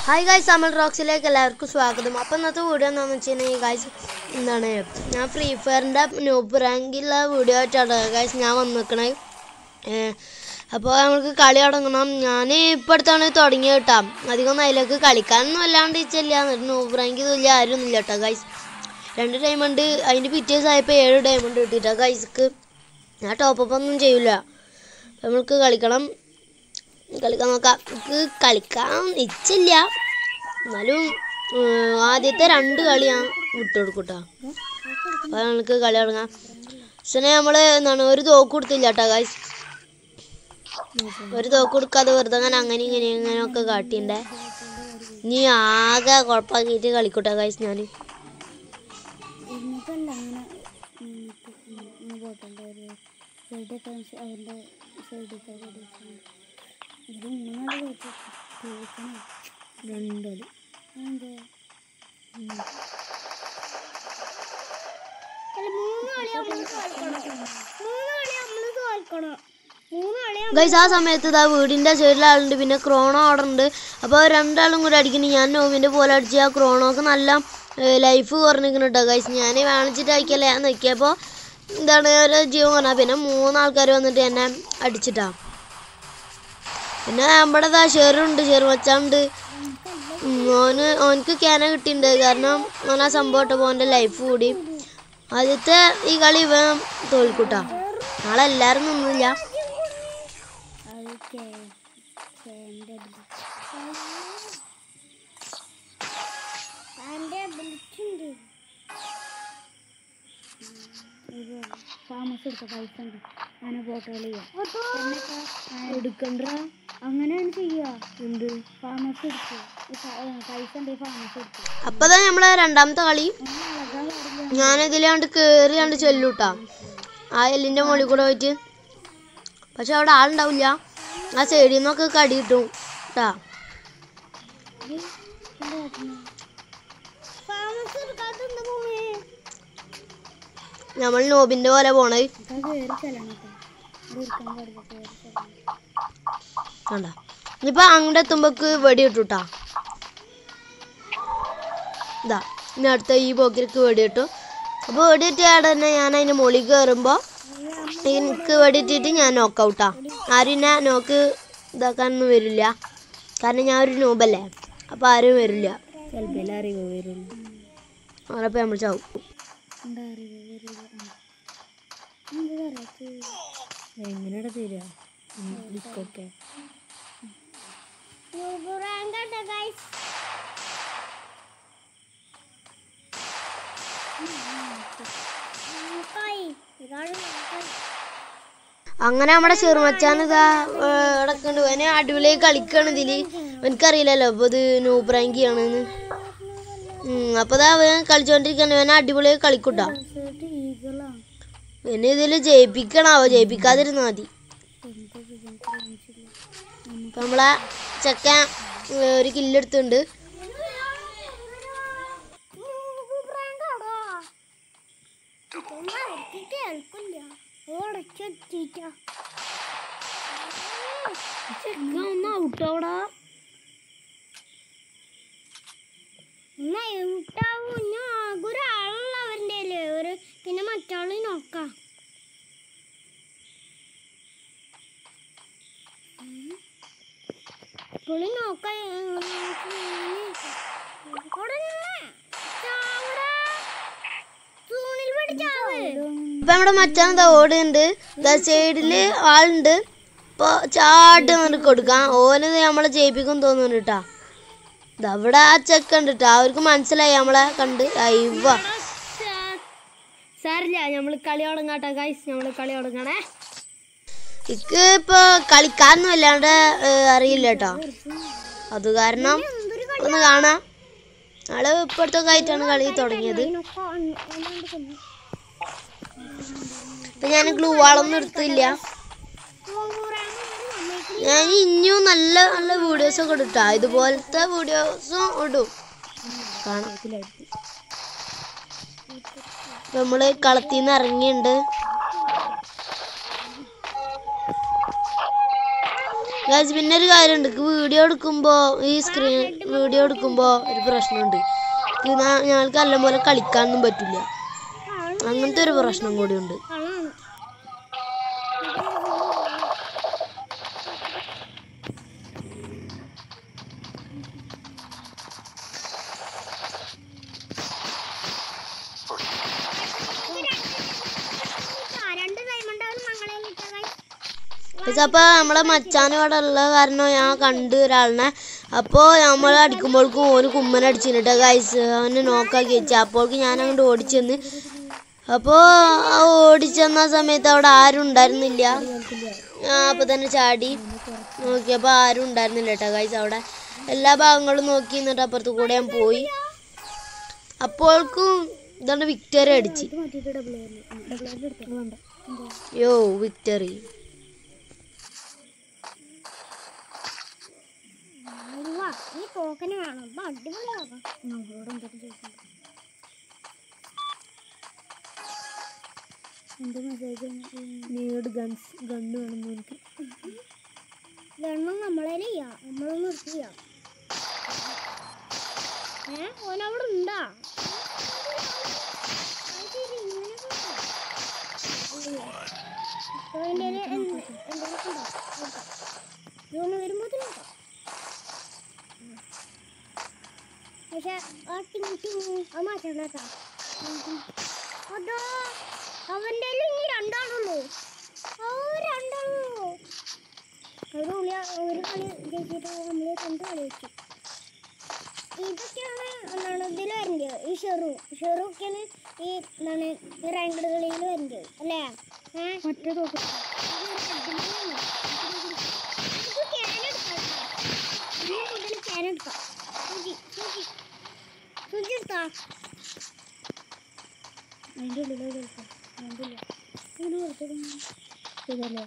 Hi guys അമൽ റോക്സിലേക്ക് എല്ലാവർക്കും സ്വാഗതം അപ്പം ഇന്നത്തെ വീഡിയോ എന്താണെന്ന് വെച്ചിട്ടുണ്ടെങ്കിൽ ഗായ്സ് എന്താണ് ഞാൻ ഫ്രീ ഫയറിൻ്റെ ന്യൂപ്പ് റാങ്കിലുള്ള വീഡിയോ ആയിട്ടാണ് ഗായ്സ് ഞാൻ വന്നിരിക്കണത് അപ്പോൾ നമുക്ക് കളി തുടങ്ങണം ഞാൻ ഇപ്പോൾ അടുത്താണ് തുടങ്ങിയത് കേട്ടോ അധികം ഒന്നും അതിലേക്ക് കളിക്കാനൊന്നും അല്ലാണ്ട് ഇച്ചില്ല എന്നിട്ട് ന്യൂപ്പ് റാങ്ക് ഇല്ല ആരും ഇല്ല കേട്ടോ ഗായ്സ് രണ്ട് ഡയമണ്ട് അതിൻ്റെ പിറ്റേഴ്സ് ആയപ്പോൾ ഏഴ് ഡയമണ്ട് കിട്ടിയിട്ടാ ഗൈസ്ക്ക് ഞാൻ ടോപ്പപ്പ് ഒന്നും ചെയ്യില്ല നമുക്ക് കളിക്കണം കളിക്കാൻ നോക്കാം എനിക്ക് കളിക്കാൻ ഇച്ചില്ല എന്നാലും ഏർ, ആദ്യത്തെ രണ്ട് കളി ഞാൻ വിട്ടുകൊടുക്കൂട്ടോ അപ്പോൾ നമുക്ക് കളി തുടങ്ങാം പക്ഷേ നമ്മൾ എന്താണ് ഒരു തോക്ക് കൊടുത്തില്ല കേട്ടോ ഗായ്സ് ഒരു തോക്ക് കൊടുക്കാതെ വെറുതെ അങ്ങനെ അങ്ങനെ ഇങ്ങനെ ഇങ്ങനെ ഒക്കെ കാട്ടിണ്ടേ ഇനി ആകെ കുഴപ്പമാക്കിയിട്ട് കളിക്കൂട്ടോ ഗായ്സ് ഞാൻ എന്നിട്ടല്ല അങ്ങനെ നിന്നിട്ട് ഇങ്ങനെ പോകണ്ട ഒരു സൈഡൊക്കെ അവൻ്റെ സൈഡൊക്കെ ഇത് മൂന്നാല് പോയിട്ട് കേൾക്കണം രണ്ടടി എന്താ മൂന്ന് കളി നമ്മൾ തോൽക്കണം മൂന്ന് കളി നമ്മൾ തോൽക്കണം മൂന്ന് കളി ഗൈസ് ആ സമയത്ത് ഇതാ വീടിൻ്റെ സൈഡിൽ ആളുണ്ട് പിന്നെ ക്രോണോ അവിടെ ഉണ്ട് അപ്പോൾ രണ്ടാളും കൂടി അടിക്കുന്നു ഞാൻ നോവിൻ്റെ പോലെ അടിച്ച് ആ ക്രോണോക്ക് നല്ല ലൈഫ് കുറഞ്ഞിരിക്കുന്നു കേട്ടോ ഗൈസ് ഞാൻ വാങ്ങിച്ചിട്ട് അയക്കല്ലേ ഞാൻ നോക്കിയപ്പോൾ എന്താണ് ഒരു ജീവൻ പറഞ്ഞാൽ പിന്നെ മൂന്നാൾക്കാർ വന്നിട്ട് എന്നെ അടിച്ചിട്ടാ പിന്നെ നമ്മുടെ ഇതാ ഷെറുണ്ട് ഷെറു വച്ചാണ്ട് ഓന് ഓനക്ക് ക്യാന കിട്ടിയിട്ടുണ്ട് കാരണം ഓൻ ആ സംഭവം ഇട്ടപ്പോൾ ഓൻ്റെ ലൈഫ് കൂടി ആദ്യത്തെ ഈ കളി ഇവൻ തോൽക്കൂട്ടാ നാളെ എല്ലാവരും നിന്നില്ല അത് കേ കേൻ്റെ എൻ്റെ വിളിച്ചുണ്ട് താമസം എടുത്ത പൈസ ഉണ്ട് അങ്ങനെ ഫോട്ടോ ചെയ്യാം എടുക്കണ്ട അങ്ങനെയാണ് ചെയ്യുക എന്ത് താമസം എടുക്കുക പൈസ ഉണ്ട് താമസം എടുക്കുക അപ്പൊ തന്നെ നമ്മളെ രണ്ടാമത്തെ കളി അളകാൻ പാടില്ല ഞാനിതിലാണ്ട് കേറിയാണ്ട് ചെല്ലൂട്ടാ ആ എല്ലിന്റെ മുകളിൽ കൂടെ പോയിട്ട് പക്ഷെ അവിടെ ആളുണ്ടാവില്ല ആ സൈഡിൽ നിന്നൊക്കെ കടി കിട്ടും കേട്ടാ താമസം എടുക്കാത്ത ഭൂമി നമ്മൾ നോബിന്റെ പോലെ പോണത് കയറി ചെല്ലണം കേട്ടോ എടുക്കാൻ പാടില്ല കയറി ചെല്ലണം കണ്ട ഇനിയിപ്പൊ അങ്ങോട്ട് എത്തുമ്പോക്ക് വെടി കിട്ടൂട്ടാ ഇതാ ഇനി അടുത്ത ഈ പോക്കിലേക്ക് വെടി കിട്ടും അപ്പോൾ വെടി കിട്ടിയാടെ തന്നെ ഞാൻ അതിന്റെ മുകളിൽ കയറുമ്പോൾ എനിക്ക് വെടി ഇട്ടിട്ട് ഞാൻ നോക്കൗട്ടാ ആരും എന്നെ നോക്ക് ഇതാക്കാനൊന്നും വരില്ല കാരണം ഞാൻ ഒരു നൂബല്ലേ അപ്പോൾ ആരും വരില്ല ചിലപ്പോൾ അറിവ് വരുള്ളൂ അവരപ്പോൾ നമ്മൾ ചാവും എന്താ അറിയുക വരില്ല എന്താ പറയാ എങ്ങനെയാ തരിക ഡിസ്കൊക്കെ അങ്ങനെ നമ്മുടെ ചെറുമച്ചാൻ ഇതാ കിടക്കുന്നുണ്ട് അവന് അടിപൊളി കളിക്കാണ് ഇതില് എനിക്കറിയില്ലല്ലോ അപ്പൊ ഇത് നൂപ്രാങ്കിയാണെന്ന് അപ്പൊ ഇതാ അവൻ കളിച്ചോണ്ടിരിക്കാണ് അവൻ അടിപൊളി കളിക്കൂട്ടാ ഈഗിളാണ് പിന്നെ ഇതില് ജയിപ്പിക്കണാവോ ജയിപ്പിക്കാതിരുന്നാ മതി അപ്പൊ നമ്മളെ ചെക്കൻ ഏ, ഒരു കില്ലെടുത്തുണ്ട് ഔട്ടോടാ ഒരാളുള്ള അവൻ്റെ കയ്യില്. ഒരു പിന്നെ മറ്റാളെ നോക്കാം പുള്ളി നോക്കാൻ തൂണിൽ പിടിച്ചാവ് ഇപ്പൊ നമ്മുടെ മച്ചാൻ ഇതാ ഓടുന്നുണ്ട് ഇതാ സൈഡില് ആളുണ്ട് ഇപ്പൊ ചാട്ട് നിനക്ക് കൊടുക്കാം ഓന് നമ്മളെ ജയിപ്പിക്കും തോന്നുന്നുണ്ട് കേട്ടാ ഇതാ ഇവിടെ ആ ചെക്ക ഉണ്ട് കേട്ടോ അവർക്ക് മനസ്സിലായി നമ്മളെ കണ്ട് അയ്യവ സാറില്ല നമ്മൾ കളി തുടങ്ങാട്ടെ ഗൈസ് നമ്മൾ കളി തുടങ്ങണേ ഇക്ക് ഇപ്പൊ കളിക്കാനൊന്നും അല്ലാണ്ട് ഏ, അറിയില്ല കേട്ടോ അത് കാരണം ഒന്ന് കാണാം ആള് ഇപ്പോഴത്തെ ആയിട്ടാണ് കളി തുടങ്ങിയത് ഇപ്പൊ ഞാൻ ഗ്ലൂ വാളൊന്നും എടുത്തില്ല ഞാൻ ഇനിയും നല്ല നല്ല വീഡിയോസ് ഒക്കെ ഇട്ടാ ഇതുപോലത്തെ വീഡിയോസും ഇടും കാണാം ഇപ്പൊ നമ്മള് കളത്തിന്ന് ഇറങ്ങിയിട്ടുണ്ട് ഗൈസ് പിന്നെ ഒരു കാര്യമുണ്ട് വീഡിയോ എടുക്കുമ്പോൾ ഈ സ്ക്രീൻ വീഡിയോ എടുക്കുമ്പോൾ ഒരു പ്രശ്നമുണ്ട് ഇത് ഞാ- ഞങ്ങൾക്ക് നല്ല പോലെ കളിക്കാനൊന്നും പറ്റില്ല അങ്ങനത്തെ ഒരു പ്രശ്നം കൂടിയുണ്ട് കളാണ് രണ്ട് ഡയമണ്ട് ആണ് ഞങ്ങളെ കിട്ടിയത് പക്ഷെ അപ്പോൾ നമ്മളെ മച്ചാൻ ഇവിടെ ഉള്ള കാരണം ഞാൻ കണ്ട് ഒരാളിനെ അപ്പോൾ നമ്മൾ അടിക്കുമ്പോഴേക്കും ഓന് കുമ്മന അടിച്ചിട്ട് ഗൈസ് അവനെ നോക്കാക്കി വെച്ചു അപ്പോൾക്ക് ഞാൻ അങ്ങോട്ട് ഓടിച്ചെന്ന് അപ്പോൾ ആ ഓടിച്ചെന്ന സമയത്ത് അവിടെ ആരും ഉണ്ടായിരുന്നില്ല ആ അപ്പോൾ തന്നെ ചാടി നോക്കിയപ്പോൾ ആരും ഉണ്ടായിരുന്നില്ല കേട്ടോ ഗൈസ് അവിടെ എല്ലാ ഭാഗങ്ങളും നോക്കി എന്നിട്ട് അപ്പുറത്ത് കൂടെ ഞാൻ പോയി അപ്പോൾക്കും ഇതാണ് വിക്ടറി അടിച്ച് ഇത് മാറ്റിയിട്ട് ഡബിൾ ഡബിൾ എടുത്തു വേണ്ട യോ വിക്ടറി ഈ ടോക്കന് വേണം അപ്പൊ അടിപൊളിയാകാം നമ്മളോട് എന്തൊക്കെ ചോദിക്കണ്ട എന്ത് മെസ്സേജ് നീട് ഗൺസ് ഗണ്ണ് വേണം എനിക്ക് ഗണ്ണും നമ്മളെ ചെയ്യാം നമ്മളൊന്നും നിർത്തിയ ഏ ഓനവിടെ ഉണ്ടാ അത് ശരി, ഇങ്ങനെ പോകാം. ഇപ്പൊ എൻ്റെ കയ്യില് എന്ത്- എന്തെങ്കിലുമൊക്കെ ഉണ്ടോ? നോക്കാം. ഇതൊന്ന് വരുമ്പോഴത്തേനും നോക്കാം. പക്ഷെ ആ ടിങ് ടിങ് അത് മാറ്റണ്ട കേട്ടോ അതോ അവൻ്റെ കയ്യില് ഇനി രണ്ടാളുള്ളൂ ഓ രണ്ടാളുള്ളൂ ഒരു കളി ഒരു കളി ജയിച്ചിട്ട് നമ്മൾ രണ്ട് കളി വെച്ചു ഇതൊക്കെയാണ് എന്താണ് ഇതിൽ വരേണ്ടത് ഈ ഷെറു ഷെറുക്കാണ് ഈ എന്താണ് ഈ റാങ്കഡ് കളിയിൽ വരേണ്ടത് അല്ലേ ഏഹ് മറ്റേ തോക്ക് ക്യാൻ എടുക്കാം സൂചി സൂചി സൂചി എടുത്താ അതിൻ്റെ ഉള്ളിൽ എടുക്കാം അതിൻ്റെ ഉള്ളിൽ ഇങ്ങനെ കൊടുത്തിരുന്നു ഇതല്ലേ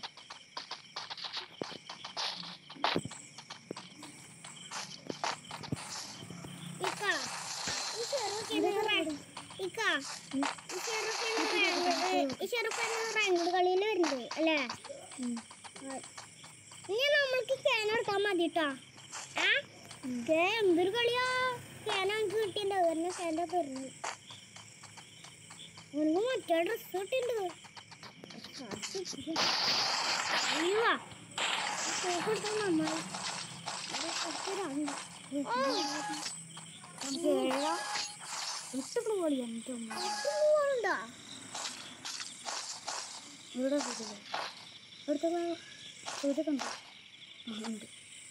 ഇക്ക, ഈ ചെറുക്കന് റാ- ഇക്ക, ഈ ചെറുക്കന് റാങ്ക്- ഈ ചെറുക്കന് റാങ്കഡ് കളിയിൽ വരുന്നുണ്ട് അല്ലേ ആ. ഇനി നമ്മൾക്ക് ക്യാൻ എടുക്കാൻ മതി കേട്ടോ ആ ദേ, എന്തൊരു കളിയാ ക്യാൻ നമുക്ക് കിട്ടിയിട്ടുണ്ട് അത് തന്നെ ക്യാൻ്റെ തരുന്നത് എനിക്ക് മറ്റേ ഡ്രസ് കിട്ടിയിട്ടുണ്ട് അയ്യോ കൊടുത്താൽ നന്നായി ഇത് കുറച്ച് രണ്ട്. ഓ നമുക്ക് ഏഴാ എട്ട് കളി എൻ്റെ ഇവിടെ ഇവിടുത്തെ സൂചിട്ട് ഉണ്ട് ആ ഉണ്ട്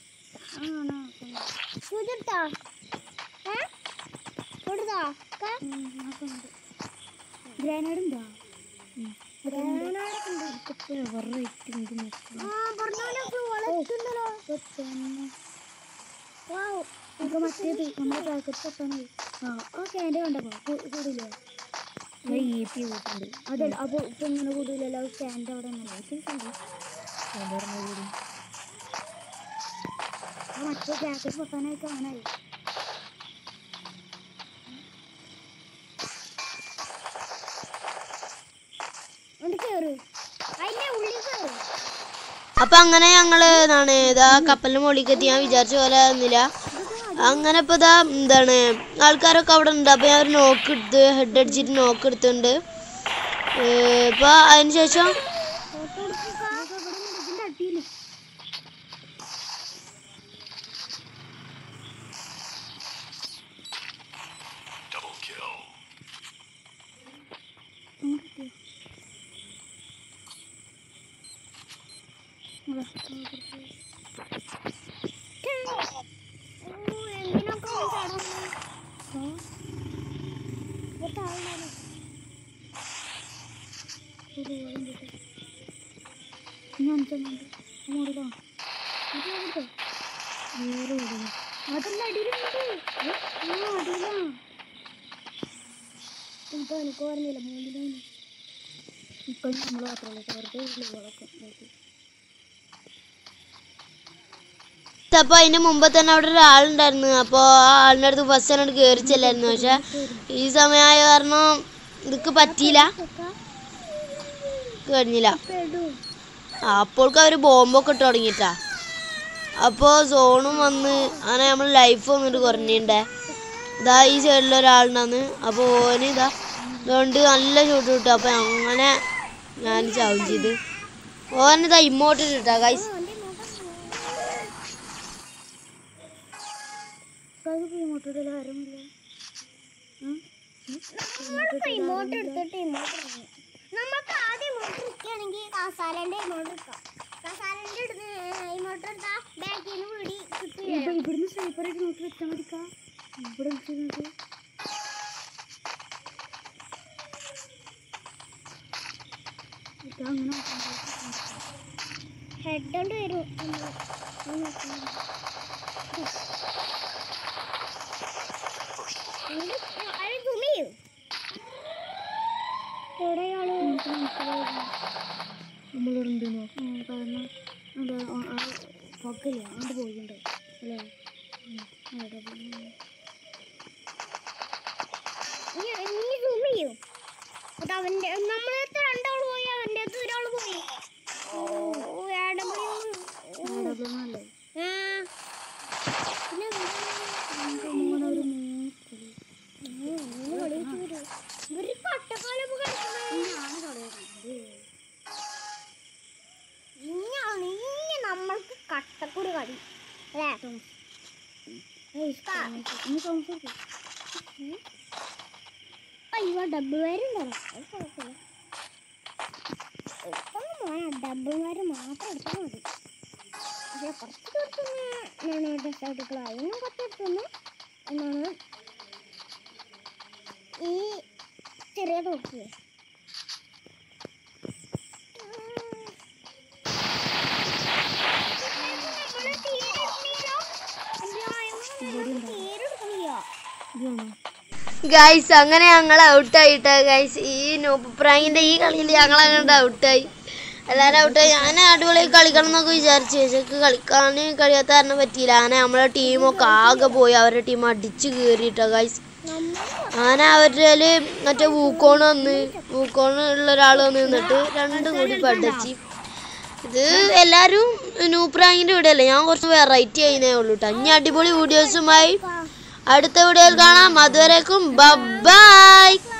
സൂചിട്ടാ ഏ കൊടുത്താ ഉണ്ട് ഗ്രാനേഡ് ഉണ്ടോ മറ്റേത് നമ്മുടെ പാക്കറ്റ് പൊട്ടാണ് ആ ആ ക്യാൻ്റെ കണ്ടപ്പോ കൂടില്ലേ അതല്ല അപ്പൊ ഇപ്പൊ ഇങ്ങനെ കൂടില്ലല്ലോ ക്യാൻ്റെ അവിടെ ആ മറ്റേ ജാക്കറ്റ് പൊട്ടാനായിട്ട് അങ്ങനായി ഒന്ന് കേറ് അതിന്റെ ഉള്ളിൽ കേറ് അപ്പൊ അങ്ങനെ ഞങ്ങള് എന്താണ് ഇതാ കപ്പലിന് മുകളിലേക്ക് എത്തി ഞാൻ വിചാരിച്ച പോലെ നിന്നില്ല അങ്ങനെ ഇപ്പൊ ഇതാ എന്താണ് ആൾക്കാരൊക്കെ അവിടെ ഉണ്ട് അപ്പൊ ഞാൻ ഒരു നോക്ക് എടുത്ത് ഹെഡ് അടിച്ചിട്ട് നോക്ക് എടുത്തിട്ടുണ്ട് ഏർ ഇപ്പൊ അതിന് ശേഷം ഫോട്ടോ എടുക്കുക ഇതിന്റെ അടിയില് ഓ, എന്തിനൊക്കെ ഒരു ചടങ്ങ്? ഒരു താഴ്ന്നാലോ? ഒരു വെള്ളം കിട്ടി. ഞാൻ ചെന്നുണ്ട്. അങ്ങോട്ടോ. ഇത് എവിടുത്തെ? വേറെ എവിടെയോ. അതല്ല അടിയിലുണ്ട്. ഏ, ആ, അടിയിലാ. ഇപ്പൊ എനിക്ക് ഓർമ്മയില്ല മൂന്നിലാണ് ഇപ്പൊ നമ്മൾ മാത്രമല്ല വെറുതെ ഉള്ളികളൊക്കെ നോക്കി അപ്പൊ അതിന്റെ മുമ്പ് തന്നെ അവിടെ ഒരാളുണ്ടായിരുന്നു അപ്പൊ ആ ആളിന്റെ അടുത്ത് ഫസ്റ്റ് എന്നോട് കയറി ചെല്ലായിരുന്നു പക്ഷെ ഈ സമയമായ കാരണം ഇതൊക്കെ പറ്റിയില്ല കഴിഞ്ഞില്ല പെടു ആ, അപ്പോൾക്ക് അവര് ബോംബൊക്കെ ഇട്ട് തുടങ്ങിട്ടാ അപ്പോൾ സോണും വന്ന് അങ്ങനെ നമ്മൾ ലൈഫ് വന്നിട്ട് കുറഞ്ഞിണ്ടേ ഇതാ ഈ സൈഡിൽ ഒരാളുണ്ടാന്ന് അപ്പോൾ ഓന് ഇതാ അതുകൊണ്ട് നല്ല ഷൂട്ട് കിട്ടും അപ്പോൾ അങ്ങനെ ഞാൻ ചാവും ചെയ്ത് ഓനിതാ ഇമോട്ട് ഇട്ടാ ഗൈസ് നമ്മളിപ്പോ ഇമോട്ട് എടുത്തിട്ട് ഇമോട്ട് ഇറങ്ങി. നമുക്ക് ആദ്യം ഇമോട്ട് എടുക്കുകയാണെങ്കിൽ കസാലന്റെ ഇമോട്ട് എടുക്കാം കസാലന്റെ എടുത്ത് ഇമോട്ട് എടുത്താ ബാക്കിൽ നിന്ന് വീടി കിട്ടില്ല ഇവിടുന്ന് സ്നൈപ്പറായിട്ട് നോക്കി വെച്ചാൽ മതിക്കാ ഇവിടെ വെച്ചിരുന്നിട്ട് അങ്ങനെ ഹെഡ് കൊണ്ട് വരും അത് തുണിയോ എവിടെയാള് നമ്മളിവിടെ കാരണം എന്താ ആ പൊക്കല്ലേ അങ്ങോട്ട് പോയിട്ടുണ്ട് അല്ലേ അവിടെ പോയി. നീ നീ zoom ചെയ്യോ അത് അവന്റെ നമ്മളടുത്ത് രണ്ടാള് പോയി അവന്റെ അടുത്ത് ഒരാള് പോയി ഓ ഏടെ പോയി അവിടെ പോകാനല്ലേ ആ പിന്നെ ഇങ്ങനെ ഒരു മൂക്കല്. ഒരു പട്ടക്കാലം ഞാന് കളയുന്നത്. ഇങ്ങാണ് ഇനി നമ്മൾക്ക് കട്ടക്കൂടി കളി അല്ലേ ഏയ്, ഇനി സംസാരിക്ക്. അയ്യോ ഡബിൾ വയറുണ്ടോ അത് കുഴപ്പമില്ല ഇപ്പം മോനെ ഡബിൾ വയറ് മാത്രം എടുത്താൽ മതി പക്ഷേ കുറച്ച് ദൂരത്തുനിന്ന് ഞാൻ ഡ്രസ് എടുക്കുക അതിനും കുറച്ച് എടുത്തുനിന്ന് എന്നാണ് ഈ ചെറിയ തോക്കിയേ ഇതാണോ? ഗൈസ് അങ്ങനെ ഞങ്ങൾ ഔട്ടായിട്ടാ ഗൈസ് ഈ നോപ്പ് പ്രാങ്കിന്റെ ഈ കളിയിൽ ഞങ്ങൾ അങ്ങോട്ട് ഔട്ടായി എല്ലാവരും ഔട്ടായി ഞാൻ അടിപൊളി കളിക്കണം എന്നൊക്കെ വിചാരിച്ചു പക്ഷേ കളിക്കാൻ കഴിയാത്ത കാരണം പറ്റിയില്ല അങ്ങനെ നമ്മളെ ടീമൊക്കെ ആകെ പോയി അവരുടെ ടീം അടിച്ച് കയറിയിട്ടാ ഗൈസ് അങ്ങനെ അവരുടെ മറ്റേ വൂക്കോൺ വന്ന് വൂക്കോൺ ഉള്ള ഒരാൾ വന്ന് നിന്നിട്ട് രണ്ടും കൂടി പഠിച്ച് ഇത് എല്ലാവരും നൂപ്രാങ്കിന്റെ വീഡിയോ അല്ലേ ഞാൻ കുറച്ച് വെറൈറ്റി ആയിനേ ഉള്ളൂ കേട്ടോ ഇനി അടിപൊളി വീഡിയോസുമായി അടുത്ത വീഡിയോയിൽ കാണാം അതുവരേക്കും ബൈ